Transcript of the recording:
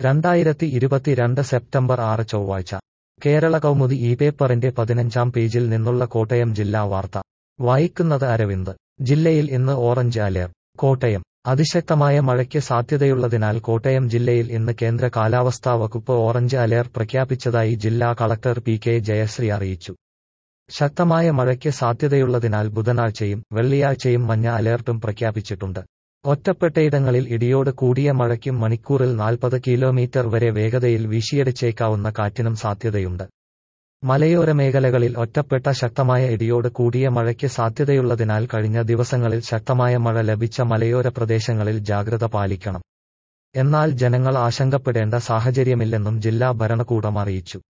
രണ്ടായിരത്തി ഇരുപത്തിരണ്ട് സെപ്റ്റംബർ ആറ് ചൊവ്വാഴ്ച കേരള കൗമുദി ഈ പേപ്പറിന്റെ പതിനഞ്ചാം പേജിൽ നിന്നുള്ള കോട്ടയം ജില്ലാ വാർത്ത വായിക്കുന്നത് അരവിന്ദ് ജില്ലയിൽ ഇന്ന് ഓറഞ്ച് അലേർട്ട് കോട്ടയം അതിശക്തമായ മഴയ്ക്ക് സാധ്യതയുള്ളതിനാൽ കോട്ടയം ജില്ലയിൽ ഇന്ന് കേന്ദ്ര കാലാവസ്ഥാ വകുപ്പ് ഓറഞ്ച് അലേർട്ട് പ്രഖ്യാപിച്ചതായി ജില്ലാ കളക്ടർ പി കെ ജയശ്രീ അറിയിച്ചു ശക്തമായ മഴയ്ക്ക് സാധ്യതയുള്ളതിനാൽ ബുധനാഴ്ചയും വെള്ളിയാഴ്ചയും മഞ്ഞ അലേർട്ടും പ്രഖ്യാപിച്ചിട്ടുണ്ട് ഒറ്റപ്പെട്ടയിടങ്ങളിൽ ഇടിയോട് കൂടിയ മഴയ്ക്കും മണിക്കൂറിൽ നാൽപ്പത് കിലോമീറ്റർ വരെ വേഗതയിൽ വീശിയടിച്ചേക്കാവുന്ന കാറ്റിനും സാധ്യതയുണ്ട് മലയോര മേഖലകളിൽ ഒറ്റപ്പെട്ട ശക്തമായ ഇടിയോട് കൂടിയ മഴയ്ക്ക് സാധ്യതയുള്ളതിനാൽ കഴിഞ്ഞ ദിവസങ്ങളിൽ ശക്തമായ മഴ ലഭിച്ച മലയോര പ്രദേശങ്ങളിൽ ജാഗ്രത പാലിക്കണം എന്നാൽ ജനങ്ങൾ ആശങ്കപ്പെടേണ്ട സാഹചര്യമില്ലെന്നും ജില്ലാ ഭരണകൂടം അറിയിച്ചു